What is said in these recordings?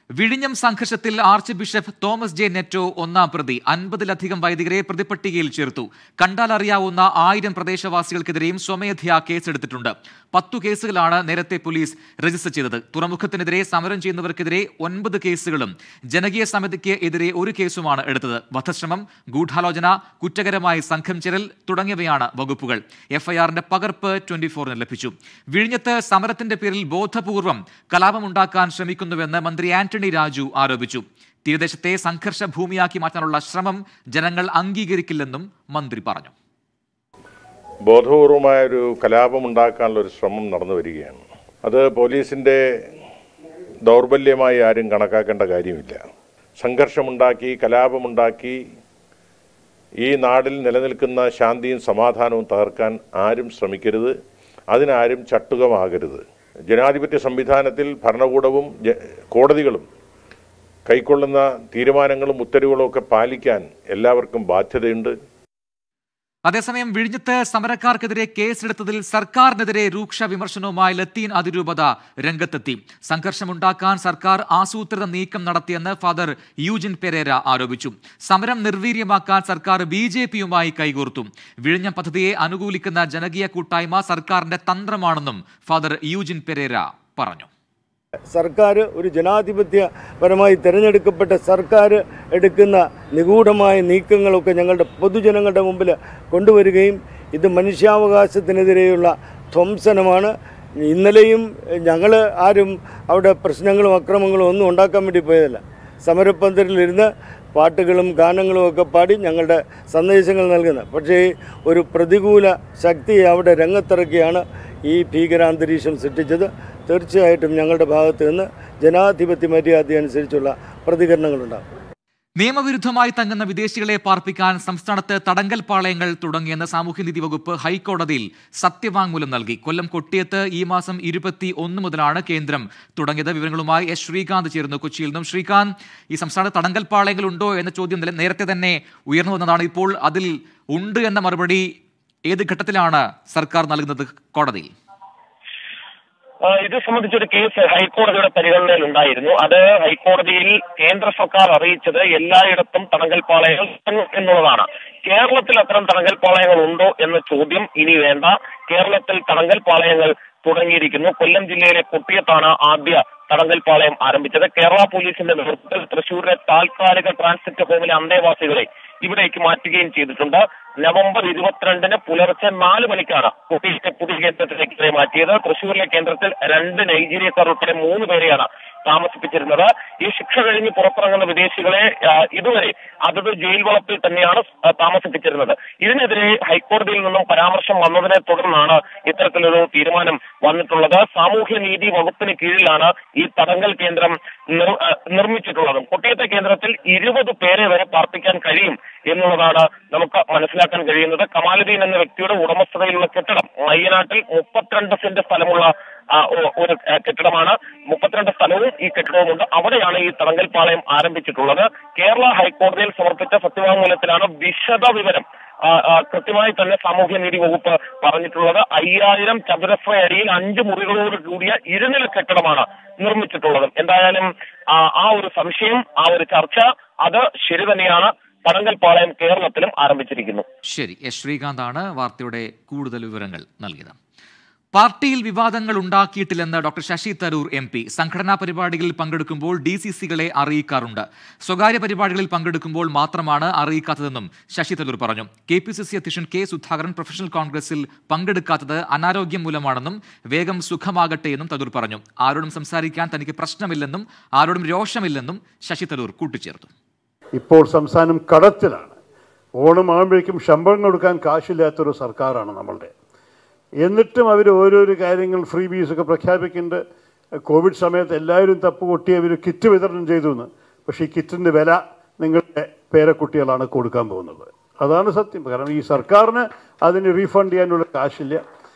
വിഴിഞ്ഞം സംഘർഷത്തിൽ arch bishop Thomas J Netto ഒന്നാം പ്രതി അൻപതിലധികം വൈദികരെ പ്രതിപട്ടികയിൽ ചേർത്തു കണ്ടാലറിയാവുന്ന ആയിരം പ്രദേശവാസികൾക്കെതിരെയും സ്വമേധയാ കേസെടുത്തിട്ടുണ്ട് പത്തു കേസുകളാണ് നേരത്തെ പോലീസ് രജിസ്റ്റർ ചെയ്തത് തുറമുഖത്തിനെതിരെ സമരം ചെയ്യുന്നവർക്കെതിരെ ഒൻപത് കേസുകളും ജനകീയ സമിതിക്ക് എതിരെ ഒരു കേസുമാണ് എടുത്തത് വധശ്രമം ഗൂഢാലോചന കുറ്റകരമായ സംഘം ചേരൽ തുടങ്ങിയവയാണ് വകുപ്പുകൾ എഫ്ഐആറിന്റെ പകർപ്പ് ട്വന്റി ഫോറിന് ലഭിച്ചു വിഴിഞ്ഞത്ത് സമരത്തിന്റെ പേരിൽ ബോധപൂർവം കലാപമുണ്ടാക്കാൻ ശ്രമിക്കുന്നുവെന്ന് മന്ത്രി ആന്റണി രാജു ആരോപിച്ചു തീരദേശത്തെ സംഘർഷ ഭൂമിയാക്കി മാറ്റാനുള്ള ശ്രമം ജനങ്ങൾ അംഗീകരിക്കില്ലെന്നും മന്ത്രി പറഞ്ഞു ബോധപൂർവമായ ഒരു കലാപമുണ്ടാക്കാനുള്ള ഒരു ശ്രമം നടന്നു വരികയാണ് അത് പോലീസിൻ്റെ ദൗർബല്യമായി ആരും കണക്കാക്കേണ്ട കാര്യമില്ല സംഘർഷമുണ്ടാക്കി കലാപമുണ്ടാക്കി ഈ നാടിൽ നിലനിൽക്കുന്ന ശാന്തിയും സമാധാനവും തകർക്കാൻ ആരും ശ്രമിക്കരുത് അതിനാരും ചട്ടുകമാകരുത് ജനാധിപത്യ സംവിധാനത്തിൽ ഭരണകൂടവും ജ- കോടതികളും കൈക്കൊള്ളുന്ന തീരുമാനങ്ങളും ഉത്തരവുകളും ഒക്കെ പാലിക്കാൻ എല്ലാവർക്കും ബാധ്യതയുണ്ട് അതേസമയം വിഴിഞ്ഞത്ത് സമരക്കാർക്കെതിരെ കേസെടുത്തതിൽ സർക്കാരിനെതിരെ രൂക്ഷ വിമർശനവുമായി ലത്തീൻ അതിരൂപത രംഗത്തെത്തി സംഘർഷമുണ്ടാക്കാൻ സർക്കാർ ആസൂത്രിത നീക്കം നടത്തിയെന്ന് ഫാദർ യൂജിൻ പെരേര ആരോപിച്ചു സമരം നിർവീര്യമാക്കാൻ സർക്കാർ ബി ജെ പിയുമായി കൈകോർത്തു വിഴിഞ്ഞം പദ്ധതിയെ അനുകൂലിക്കുന്ന ജനകീയ കൂട്ടായ്മ സർക്കാരിന്റെ തന്ത്രമാണെന്നും ഫാദർ യൂജിൻ പെരേര പറഞ്ഞു സർക്കാർ ഒരു ജനാധിപത്യപരമായി തിരഞ്ഞെടുക്കപ്പെട്ട സർക്കാർ എടുക്കുന്ന നിഗൂഢമായ നീക്കങ്ങളൊക്കെ ഞങ്ങളുടെ പൊതുജനങ്ങളുടെ മുമ്പിൽ കൊണ്ടുവരികയും ഇത് മനുഷ്യാവകാശത്തിനെതിരെയുള്ള ധ്വംസനമാണ് ഇന്നലെയും ഞങ്ങൾ ആരും അവിടെ പ്രശ്നങ്ങളും അക്രമങ്ങളും ഒന്നും ഉണ്ടാക്കാൻ വേണ്ടി പോയതല്ല സമരപ്പന്തലിലിരുന്ന് പാട്ടുകളും ഗാനങ്ങളും ഒക്കെ പാടി ഞങ്ങളുടെ സന്ദേശങ്ങൾ നൽകുന്നത് പക്ഷേ ഒരു പ്രതികൂല ശക്തി അവിടെ രംഗത്തിറക്കിയാണ് ഈ ഭീകരാന്തരീക്ഷം സൃഷ്ടിച്ചത് തീർച്ചയായിട്ടും ഞങ്ങളുടെ ഭാഗത്ത് നിന്ന് ജനാധിപത്യ മര്യാദ അനുസരിച്ചുള്ള പ്രതികരണങ്ങളുണ്ടാകും നിയമവിരുദ്ധമായി തങ്ങുന്ന വിദേശികളെ പാർപ്പിക്കാൻ സംസ്ഥാനത്ത് തടങ്കൽ പാളയങ്ങൾ തുടങ്ങിയെന്ന് സാമൂഹ്യനീതി വകുപ്പ് ഹൈക്കോടതിയിൽ സത്യവാങ്മൂലം നൽകി കൊല്ലം കൊട്ടിയത്ത് ഈ മാസം ഇരുപത്തി ഒന്ന് മുതലാണ് കേന്ദ്രം തുടങ്ങിയത് വിവരങ്ങളുമായി എസ് ശ്രീകാന്ത് ചേരുന്നു കൊച്ചിയിൽ നിന്നും ശ്രീകാന്ത് ഈ സംസ്ഥാനത്ത് തടങ്കൽ പാളയങ്ങൾ ഉണ്ടോ എന്ന ചോദ്യം നില- നേരത്തെ തന്നെ ഉയർന്നു വന്നതാണ് ഇപ്പോൾ അതിൽ ഉണ്ട് എന്ന മറുപടി ഏത് ഘട്ടത്തിലാണ് സർക്കാർ നൽകുന്നത് കോടതിയിൽ ആ, ഇത് സംബന്ധിച്ചൊരു കേസ് ഹൈക്കോടതിയുടെ പരിഗണനയിൽ ഉണ്ടായിരുന്നു അത് ഹൈക്കോടതിയിൽ കേന്ദ്ര സർക്കാർ അറിയിച്ചത് എല്ലായിടത്തും തടങ്കൽ പാളയങ്ങൾ തുടങ്ങും എന്നുള്ളതാണ് കേരളത്തിൽ അത്തരം തടങ്കൽ പാളയങ്ങൾ ഉണ്ടോ എന്ന ചോദ്യം ഇനി വേണ്ട കേരളത്തിൽ തടങ്കൽ പാളയങ്ങൾ തുടങ്ങിയിരിക്കുന്നു കൊല്ലം ജില്ലയിലെ കുട്ടിയത്താണ് ആദ്യ തടങ്കൽ പാളയം ആരംഭിച്ചത് കേരള പോലീസിന്റെ നേതൃത്വത്തിൽ തൃശൂരിലെ താൽക്കാലിക ട്രാൻസിറ്റ് ഹോമിലെ അന്തേവാസികളെ ഇവിടേക്ക് മാറ്റുകയും ചെയ്തിട്ടുണ്ട് നവംബർ ഇരുപത്തിരണ്ടിന് പുലർച്ചെ നാല് മണിക്കാണ് കുട്ടിയെ പുതിയ കേന്ദ്രത്തിലേക്ക് ഇവരെ മാറ്റിയത് തൃശൂരിലെ കേന്ദ്രത്തിൽ രണ്ട് നൈജീരിയക്കാർ ഉൾപ്പെടെ മൂന്ന് പേരെയാണ് താമസിപ്പിച്ചിരുന്നത് ഈ ശിക്ഷ കഴിഞ്ഞ് പുറത്തിറങ്ങുന്ന വിദേശികളെ ആ, ഇതുവരെ അതത് ജയിൽ വളപ്പിൽ തന്നെയാണ് ആ, താമസിപ്പിച്ചിരുന്നത് ഇതിനെതിരെ ഹൈക്കോടതിയിൽ നിന്നും പരാമർശം വന്നതിനെ തുടർന്നാണ് ഇത്തരത്തിലൊരു തീരുമാനം വന്നിട്ടുള്ളത് സാമൂഹ്യനീതി വകുപ്പിന് കീഴിലാണ് ഈ തടങ്കൽ കേന്ദ്രം നിർ- ആ, നിർമ്മിച്ചിട്ടുള്ളത് കൊട്ടിയത്തെ കേന്ദ്രത്തിൽ ഇരുപത് പേരെ വരെ പാർപ്പിക്കാൻ കഴിയും എന്നുള്ളതാണ് നമുക്ക് മനസ്സിലാക്കാൻ കഴിയുന്നത് കമാലുദ്ദീൻ എന്ന വ്യക്തിയുടെ ഉടമസ്ഥതയിലുള്ള കെട്ടിടം അയ്യനാട്ടിൽ മുപ്പത്തിരണ്ട് സെന്റ് സ്ഥലമുള്ള ആ, ഒ- ഒരു ആ, കെട്ടിടമാണ് മുപ്പത്തിരണ്ട് സ്ഥലവും ഈ കെട്ടിടവുമുണ്ട് അവിടെയാണ് ഈ തടങ്കൽ പാളയം ആരംഭിച്ചിട്ടുള്ളത് കേരള ഹൈക്കോടതിയിൽ സമർപ്പിച്ച സത്യവാങ്മൂലത്തിലാണ് വിശദ വിവരം ആ, ആ, കൃത്യമായി തന്നെ സാമൂഹ്യനീതി വകുപ്പ് പറഞ്ഞിട്ടുള്ളത് അയ്യായിരം ചതുരശ്ര അടിയിൽ അഞ്ച് മുറികളോട് കൂടിയ ഇരുനില കെട്ടിടമാണ് നിർമ്മിച്ചിട്ടുള്ളത് എന്തായാലും ആ, ആ ഒരു സംശയം ആ ഒരു ചർച്ച അത് ശരി തന്നെയാണ് തടങ്കൽ പാളയം കേരളത്തിലും ആരംഭിച്ചിരിക്കുന്നു ശരി എസ് ശ്രീകാന്താണ് വാർത്തയുടെ കൂടുതൽ വിവരങ്ങൾ നൽകിയത് പാർട്ടിയിൽ വിവാദങ്ങൾ ഉണ്ടാക്കിയിട്ടില്ലെന്ന് doctor Shashi Tharoor M P സംഘടനാ പരിപാടികളിൽ പങ്കെടുക്കുമ്പോൾ ഡി സി സികളെ അറിയിക്കാറുണ്ട് സ്വകാര്യ പരിപാടികളിൽ പങ്കെടുക്കുമ്പോൾ മാത്രമാണ് അറിയിക്കാത്തതെന്നും ശശി തരൂർ പറഞ്ഞു കെ പി സി സി അധ്യക്ഷൻ കെ സുധാകരൻ പ്രൊഫഷണൽ കോൺഗ്രസിൽ പങ്കെടുക്കാത്തത് അനാരോഗ്യം മൂലമാണെന്നും വേഗം സുഖമാകട്ടെ എന്നും തരൂർ പറഞ്ഞു ആരോടും സംസാരിക്കാൻ തനിക്ക് പ്രശ്നമില്ലെന്നും ആരോടും രോഷമില്ലെന്നും ശശി തരൂർ കൂട്ടിച്ചേർത്തു ഇപ്പോൾ സംസ്ഥാനം കടത്തിലാണ് ഓണമാകുമ്പോഴേക്കും ശമ്പളം കൊടുക്കാൻ കാശില്ലാത്തൊരു സർക്കാരാണ് നമ്മളുടെ എന്നിട്ടും അവർ ഓരോരോ കാര്യങ്ങൾ ഫ്രീ ബീസൊക്കെ പ്രഖ്യാപിക്കുന്നുണ്ട് കോവിഡ് സമയത്ത് എല്ലാവരും തപ്പ് കൊട്ടി അവർ കിറ്റ് വിതരണം ചെയ്തു എന്ന് പക്ഷേ ഈ കിറ്റിൻ്റെ വില നിങ്ങളുടെ പേരക്കുട്ടികളാണ് കൊടുക്കാൻ പോകുന്നത് അതാണ് സത്യം കാരണം ഈ സർക്കാരിന് അതിന് റീഫണ്ട് ചെയ്യാനുള്ള കാശില്ല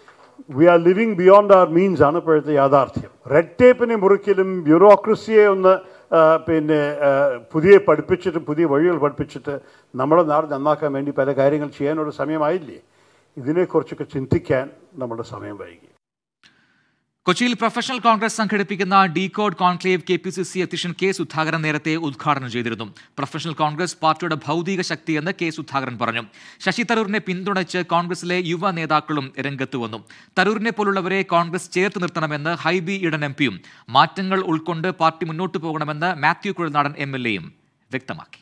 we are living beyond our means ആണ് ഇപ്പോഴത്തെ യാഥാർത്ഥ്യം റെഡ് ടേപ്പിനെ മുറിക്കലും ബ്യൂറോക്രസിയെ ഒന്ന് ആ, പിന്നെ ആ, പുതിയ പഠിപ്പിച്ചിട്ട് പുതിയ വഴികൾ പഠിപ്പിച്ചിട്ട് നമ്മുടെ നാട് നന്നാക്കാൻ വേണ്ടി പല കാര്യങ്ങൾ ചെയ്യാനുള്ള സമയമായില്ലേ ഇതിനെക്കുറിച്ചൊക്കെ ചിന്തിക്കാൻ നമ്മുടെ സമയം വൈകി കൊച്ചിയിൽ പ്രൊഫഷണൽ കോൺഗ്രസ് സംഘടിപ്പിക്കുന്ന decode conclave K P C C അധ്യക്ഷൻ കെ സുധാകരൻ നേരത്തെ ഉദ്ഘാടനം ചെയ്തിരുന്നു പ്രൊഫഷണൽ കോൺഗ്രസ് പാർട്ടിയുടെ ഭൗതിക ശക്തിയെന്ന് കെ സുധാകരൻ പറഞ്ഞു ശശി തരൂരിനെ പിന്തുണച്ച് കോൺഗ്രസിലെ യുവ നേതാക്കളും രംഗത്ത് വന്നു തരൂരിനെ പോലുള്ളവരെ കോൺഗ്രസ് ചേർത്ത് നിർത്തണമെന്ന് ഹൈബി ഇടൻ എം പിയും മാറ്റങ്ങൾ ഉൾക്കൊണ്ട് പാർട്ടി മുന്നോട്ട് പോകണമെന്ന് മാത്യു കുഴൽനാടൻ എം എൽ എയും വ്യക്തമാക്കി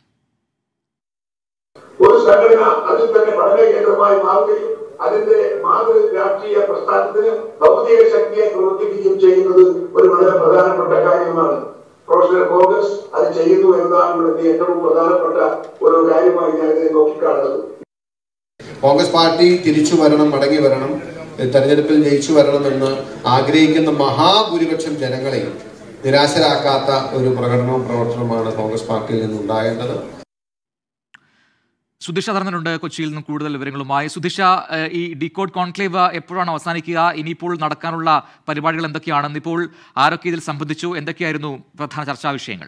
ഒരു സംഘടന അതിൽ തന്നെ പഠന കേന്ദ്രമായി മാറുകയും അതിന്റെ മാതൃ രാഷ്ട്രീയ പ്രസ്ഥാനത്തിന് ഭൗതിക ശക്തിയെ പ്രവർത്തിക്കുകയും ചെയ്യുന്നത് ഒരു വളരെ പ്രധാനപ്പെട്ട കാര്യമാണ് പ്രൊഫഷണൽ കോൺഗ്രസ് അത് ചെയ്യുന്നു എന്നതാണ് ഇവിടുത്തെ ഏറ്റവും പ്രധാനപ്പെട്ട ഒരു കാര്യമായി ഞാൻ ഇതിനെ നോക്കിക്കാണുന്നത് കോൺഗ്രസ് പാർട്ടി തിരിച്ചു വരണം മടങ്ങി വരണം തെരഞ്ഞെടുപ്പിൽ ജയിച്ചു വരണമെന്ന് ആഗ്രഹിക്കുന്ന മഹാഭൂരിപക്ഷം ജനങ്ങളെയും നിരാശരാക്കാത്ത ഒരു പ്രകടനവും പ്രവർത്തനവുമാണ് കോൺഗ്രസ് പാർട്ടിയിൽ നിന്നുണ്ടാകേണ്ടത് സുധിഷ തറന്നിട്ടുണ്ട് കൊച്ചിയിൽ നിന്ന് കൂടുതൽ വിവരങ്ങളുമായി സുധിഷ ഏഹ്, ഈ ഡിക്കോഡ് കോൺക്ലേവ് എപ്പോഴാണ് അവസാനിക്കുക ഇനിയിപ്പോൾ നടക്കാനുള്ള പരിപാടികൾ എന്തൊക്കെയാണ് ഇപ്പോൾ ആരൊക്കെ ഇതിൽ സംബന്ധിച്ചു എന്തൊക്കെയായിരുന്നു പ്രധാന ചർച്ചാ വിഷയങ്ങൾ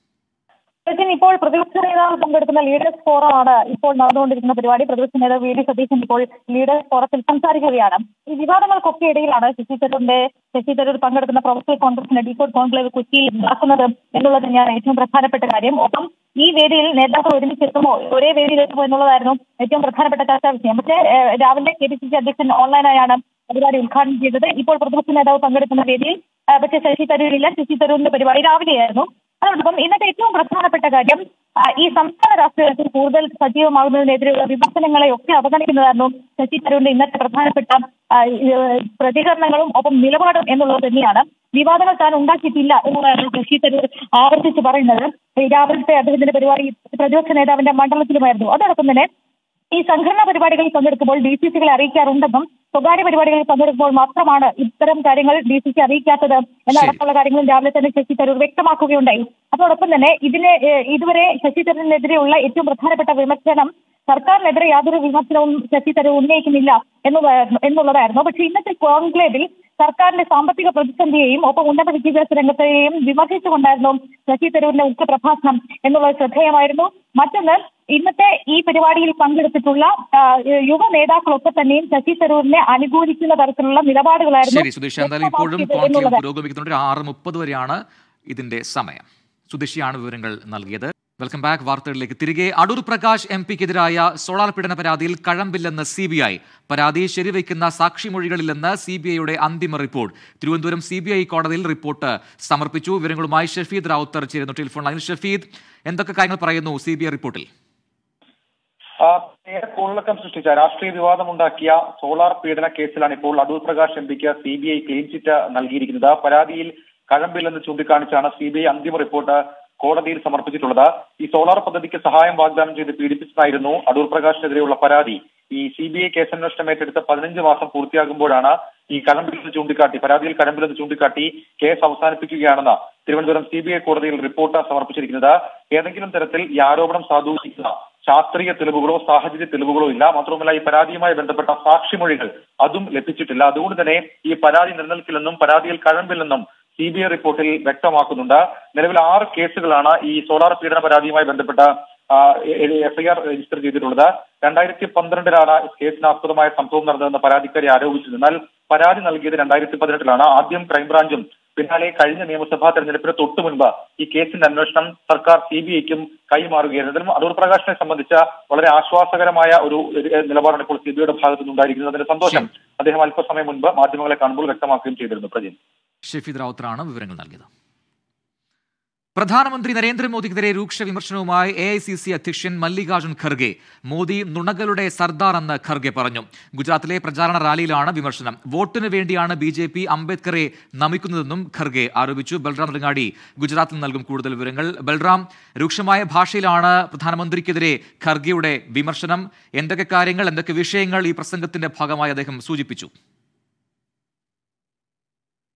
സച്ചിൻ ഇപ്പോൾ പ്രതിപക്ഷ നേതാവ് പങ്കെടുക്കുന്ന ലീഡേഴ്സ് ഫോറം ആണ് ഇപ്പോൾ നടന്നുകൊണ്ടിരിക്കുന്ന പരിപാടി പ്രതിപക്ഷ നേതാവ് വി ഡി സതീശൻ ഇപ്പോൾ ലീഡേഴ്സ് ഫോറത്തിൽ സംസാരിക്കുകയാണ് ഈ വിവാദങ്ങൾക്കൊക്കെ ഇടയിലാണ് ശശി തരൂരിന്റെ ശശി തരൂർ പങ്കെടുക്കുന്ന പ്രൊഫഷണൽ കോൺഗ്രസിന്റെ ഡീകോഡ് കോൺക്ലേവ് കൊച്ചിയിൽ നടക്കുന്നത് എന്നുള്ളത് തന്നെയാണ് ഏറ്റവും പ്രധാനപ്പെട്ട കാര്യം ഒപ്പം ഈ വേദിയിൽ നേതാക്കൾ ഒരുമിച്ചെത്തുമോ ഒരേ വേദിയിൽ എത്തുമോ എന്നുള്ളതായിരുന്നു ഏറ്റവും പ്രധാനപ്പെട്ട ചർച്ചാ വിഷയം പക്ഷേ ഏഹ്, രാവിലെ കെ പി സി സി അധ്യക്ഷൻ ഓൺലൈനായാണ് പരിപാടി ഉദ്ഘാടനം ചെയ്തത് ഇപ്പോൾ പ്രതിപക്ഷ നേതാവ് പങ്കെടുക്കുന്ന വേദിയിൽ ആ, പക്ഷേ ശശി തരൂരില്ല ശശി തരൂരിന്റെ പരിപാടി രാവിലെയായിരുന്നു അതോടൊപ്പം ഇന്നത്തെ ഏറ്റവും പ്രധാനപ്പെട്ട കാര്യം ആ, ഈ സംസ്ഥാന രാഷ്ട്രീയത്തിൽ കൂടുതൽ സജീവമാകുന്നതിനെതിരെയുള്ള വിമർശനങ്ങളെ ഒക്കെ അവഗണിക്കുന്നതായിരുന്നു ശശി തരൂരിന്റെ ഇന്നത്തെ പ്രധാനപ്പെട്ട ആ, ഈ, പ്രതികരണങ്ങളും ഒപ്പം നിലപാടും എന്നുള്ളത് തന്നെയാണ് വിവാദങ്ങൾ താൻ ഉണ്ടാക്കിയിട്ടില്ല എന്നുള്ളതാണ് ശശി തരൂർ ആവർത്തിച്ച് പറയുന്നത് ഈ രാവിലത്തെ അദ്ദേഹത്തിന്റെ പരിപാടി പ്രതിപക്ഷ നേതാവിന്റെ മണ്ഡലത്തിലുമായിരുന്നു അതോടൊപ്പം തന്നെ ഈ സംഘടനാ പരിപാടികളിൽ പങ്കെടുക്കുമ്പോൾ ഡി സി സികളെ അറിയിക്കാറുണ്ടെന്നും സ്വകാര്യ പരിപാടികളിൽ പങ്കെടുക്കുമ്പോൾ മാത്രമാണ് ഇത്തരം കാര്യങ്ങൾ ഡി സി സി അറിയിക്കാത്തത് എന്നടക്കമുള്ള കാര്യങ്ങളും രാവിലെ തന്നെ ശശി തരൂർ വ്യക്തമാക്കുകയുണ്ടായി അതോടൊപ്പം തന്നെ ഇതിന് ഏഹ്, ഇതുവരെ ശശി തരൂരിനെതിരെയുള്ള ഏറ്റവും പ്രധാനപ്പെട്ട വിമർശനം സർക്കാരിനെതിരെ യാതൊരു വിമർശനവും ശശി തരൂർ ഉന്നയിക്കുന്നില്ല എന്നുള്ളതായിരുന്നു എന്നുള്ളതായിരുന്നു പക്ഷേ ഇന്നത്തെ കോൺക്ലേവിൽ സർക്കാരിന്റെ സാമ്പത്തിക പ്രതിസന്ധിയെയും ഒപ്പം ഉന്നത വിദ്യാഭ്യാസ രംഗത്തെയും വിമർശിച്ചുകൊണ്ടായിരുന്നു ശശി തരൂരിന്റെ മുഖ്യ പ്രഭാഷണം എന്നുള്ളത് ശ്രദ്ധേയമായിരുന്നു മറ്റൊന്ന് ഇന്നത്തെ ഈ പരിപാടിയിൽ പങ്കെടുത്തിട്ടുള്ള ആ, യുവ നേതാക്കളൊക്കെ തന്നെയും ശശി തരൂരിനെ അനുകൂലിക്കുന്ന തരത്തിലുള്ള നിലപാടുകളായിരുന്നു ശരി സുധീഷ് എന്തായാലും ഇപ്പോഴും വ്യക്തമാക്കിയത് കോൺക്ലേവ് എന്നുള്ളതാണ്. പുരോഗമിക്കുന്നുണ്ട് ആറ് മുപ്പത് വരെയാണ് ഇതിന്റെ സമയം സുധീഷിയാണ് വിവരങ്ങൾ നൽകിയത് വെൽക്കം ബാക്ക് വാർത്തകളിലേക്ക് തിരികെ അടൂർ പ്രകാശ് എം പിക്കെതിരായ സോളാർ പീഡന പരാതിയിൽ കഴമ്പില്ലെന്ന് സി ബി ഐ പരാതി ശരിവയ്ക്കുന്ന സാക്ഷിമൊഴികളില്ലെന്ന് സി ബി ഐയുടെ അന്തിമ report Thiruvananthapuram C B I കോടതിയിൽ റിപ്പോർട്ട് സമർപ്പിച്ചു വിവരങ്ങളുമായി ഷഫീദ് റാവുത്തർ ചേരുന്നു ടെലിഫോൺ ലൈനിൽ ഷഫീദ് എന്തൊക്കെ കാര്യങ്ങൾ പറയുന്നു സി ബി ഐ റിപ്പോർട്ടിൽ ആ, ഏറെ കോളിളക്കം സൃഷ്ടിച്ച രാഷ്ട്രീയ വിവാദമുണ്ടാക്കിയ സോളാർ പീഡന കേസിലാണ് ഇപ്പോൾ അടൂർ പ്രകാശ് എം പിക്ക് C B I clean chit നൽകിയിരിക്കുന്നത് പരാതിയിൽ കഴമ്പില്ലെന്ന് ചൂണ്ടിക്കാണിച്ചാണ് സി ബി ഐ അന്തിമ റിപ്പോർട്ട് കോടതിയിൽ സമർപ്പിച്ചിട്ടുള്ളത് ഈ സോളാർ പദ്ധതിക്ക് സഹായം വാഗ്ദാനം ചെയ്ത് പീഡിപ്പിച്ചതായിരുന്നു അടൂർ പ്രകാശിനെതിരെയുള്ള പരാതി ഈ സി ബി ഐ കേസന്വേഷണം ഏറ്റെടുത്ത് പതിനഞ്ച് മാസം പൂർത്തിയാകുമ്പോഴാണ് ഈ കഴമ്പിലെന്ന് ചൂണ്ടിക്കാട്ടി പരാതിയിൽ കഴമ്പിലെന്ന് ചൂണ്ടിക്കാട്ടി കേസ് അവസാനിപ്പിക്കുകയാണെന്ന് തിരുവനന്തപുരം സി ബി ഐ കോടതിയിൽ റിപ്പോർട്ട് സമർപ്പിച്ചിരിക്കുന്നത് ഏതെങ്കിലും തരത്തിൽ ഈ ആരോപണം സാധൂകരിക്കുന്ന ശാസ്ത്രീയ തെളിവുകളോ സാഹചര്യ തെളിവുകളോ ഇല്ല മാത്രമല്ല ഈ പരാതിയുമായി ബന്ധപ്പെട്ട സാക്ഷിമൊഴികൾ അതും ലഭിച്ചിട്ടില്ല അതുകൊണ്ട് തന്നെ ഈ പരാതി നിലനിൽക്കില്ലെന്നും പരാതിയിൽ കഴമ്പില്ലെന്നും സി ബി ഐ റിപ്പോർട്ടിൽ വ്യക്തമാക്കുന്നുണ്ട് നിലവിൽ ആറ് കേസുകളാണ് ഈ സോളാർ പീഡന പരാതിയുമായി ബന്ധപ്പെട്ട എഫ്ഐആർ രജിസ്റ്റർ ചെയ്തിട്ടുള്ളത് രണ്ടായിരത്തി പന്ത്രണ്ടിലാണ് കേസിനാസ്പദമായ സംഭവം നടന്നതെന്ന് പരാതിക്കാരി ആരോപിച്ചത് എന്നാൽ പരാതി നൽകിയത് രണ്ടായിരത്തി പതിനെട്ടിലാണ് ആദ്യം ക്രൈംബ്രാഞ്ചും പിന്നാലെ കഴിഞ്ഞ നിയമസഭാ തെരഞ്ഞെടുപ്പിന് തൊട്ടു മുൻപ് ഈ കേസിന്റെ അന്വേഷണം സർക്കാർ സി ബി ഐക്കും കൈമാറുകയായിരുന്നു ഇതിലും അടൂർ പ്രകാശിനെ സംബന്ധിച്ച വളരെ ആശ്വാസകരമായ ഒരു ഒരു നിലപാടാണ് ഇപ്പോൾ സി ബി ഐയുടെ ഭാഗത്തു നിന്നുണ്ടായിരിക്കുന്നത് അതിന്റെ സന്തോഷം അദ്ദേഹം അല്പസമയം മുൻപ് മാധ്യമങ്ങളെ കാണുമ്പോൾ വ്യക്തമാക്കുകയും ചെയ്തിരുന്നു പ്രജിൻ ഷഫീദ് റാവുത്തറാണ് വിവരങ്ങൾ നൽകിയത് പ്രധാനമന്ത്രി നരേന്ദ്രമോദിക്കെതിരെ രൂക്ഷ വിമർശനവുമായി എ ഐ സി സി അധ്യക്ഷൻ മല്ലികാർജുൻ ഖർഗെ മോദി നുണകളുടെ സർദാർ എന്ന് ഖർഗെ പറഞ്ഞു ഗുജറാത്തിലെ പ്രചാരണ റാലിയിലാണ് വിമർശനം വോട്ടിന് വേണ്ടിയാണ് ബി ജെ പി അംബേദ്കറെ നമിക്കുന്നതെന്നും ഖർഗെ ആരോപിച്ചു ബൽറാം റിങ്ങാടി ഗുജറാത്തിൽ നൽകും കൂടുതൽ വിവരങ്ങൾ ബൽറാം രൂക്ഷമായ ഭാഷയിലാണ് പ്രധാനമന്ത്രിക്കെതിരെ ഖർഗെയുടെ വിമർശനം എന്തൊക്കെ കാര്യങ്ങൾ എന്തൊക്കെ വിഷയങ്ങൾ ഈ പ്രസംഗത്തിന്റെ ഭാഗമായി അദ്ദേഹം സൂചിപ്പിച്ചു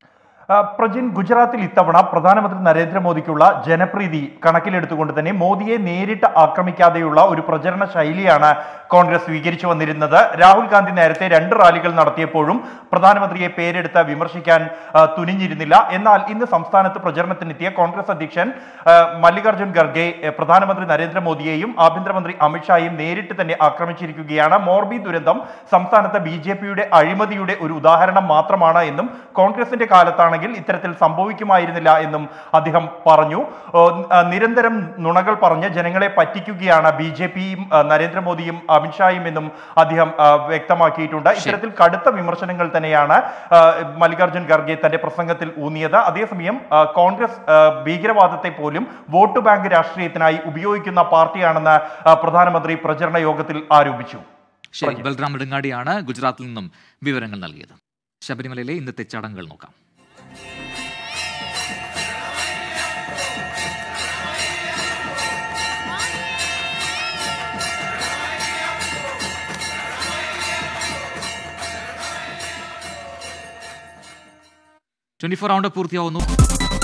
ആ, പ്രജിൻ ഗുജറാത്തിൽ ഇത്തവണ പ്രധാനമന്ത്രി നരേന്ദ്രമോദിക്കുള്ള ജനപ്രീതി കണക്കിലെടുത്തുകൊണ്ട് തന്നെ മോദിയെ നേരിട്ട് ആക്രമിക്കാതെയുള്ള ഒരു പ്രചരണ ശൈലിയാണ് കോൺഗ്രസ് സ്വീകരിച്ചു വന്നിരുന്നത് രാഹുൽ ഗാന്ധി നേരത്തെ രണ്ട് റാലികൾ നടത്തിയപ്പോഴും പ്രധാനമന്ത്രിയെ പേരെടുത്ത് വിമർശിക്കാൻ ആ, തുനിഞ്ഞിരുന്നില്ല എന്നാൽ ഇന്ന് സംസ്ഥാനത്ത് പ്രചരണത്തിനെത്തിയ കോൺഗ്രസ് അധ്യക്ഷൻ ആ, മല്ലികാർജ്ജുൻ ഖർഗെ എ, പ്രധാനമന്ത്രി നരേന്ദ്രമോദിയെയും ആഭ്യന്തരമന്ത്രി അമിത്ഷായും നേരിട്ട് തന്നെ ആക്രമിച്ചിരിക്കുകയാണ് മോർബി ദുരന്തം സംസ്ഥാനത്ത് ബി ജെ പിയുടെ അഴിമതിയുടെ ഒരു ഉദാഹരണം മാത്രമാണ് എന്നും കോൺഗ്രസിന്റെ കാലത്താണെങ്കിൽ ഇത്തരത്തിൽ സംഭവിക്കുമായിരുന്നില്ല എന്നും അദ്ദേഹം പറഞ്ഞു ഓ, ആ, നിരന്തരം നുണകൾ പറഞ്ഞ് ജനങ്ങളെ പറ്റിക്കുകയാണ് ബി ജെ പിയും നരേന്ദ്രമോദിയും അമിത്ഷായും എന്നും അദ്ദേഹം ആ, വ്യക്തമാക്കിയിട്ടുണ്ട് ഇത്തരത്തിൽ കടുത്ത വിമർശനങ്ങൾ തന്നെയാണ് ആ, മല്ലികാർജ്ജുൻ ഖർഗെ തന്റെ പ്രസംഗത്തിൽ ഊന്നിയത് അതേസമയം ആ, കോൺഗ്രസ് ആ, ഭീകരവാദത്തെ പോലും വോട്ട് ബാങ്ക് രാഷ്ട്രീയത്തിനായി ഉപയോഗിക്കുന്ന പാർട്ടിയാണെന്ന് ആ, പ്രധാനമന്ത്രി പ്രചരണ യോഗത്തിൽ ആരോപിച്ചു ശരി ബൽറാം നെടുങ്ങാടിയാണ് ഗുജറാത്തിൽ നിന്നും വിവരങ്ങൾ നൽകിയത് ശബരിമലയിലെ ഇന്നത്തെ ചടങ്ങുകൾ നോക്കാം ട്വന്റി ഫോർ റൗണ്ട് പൂർത്തിയാവുന്നു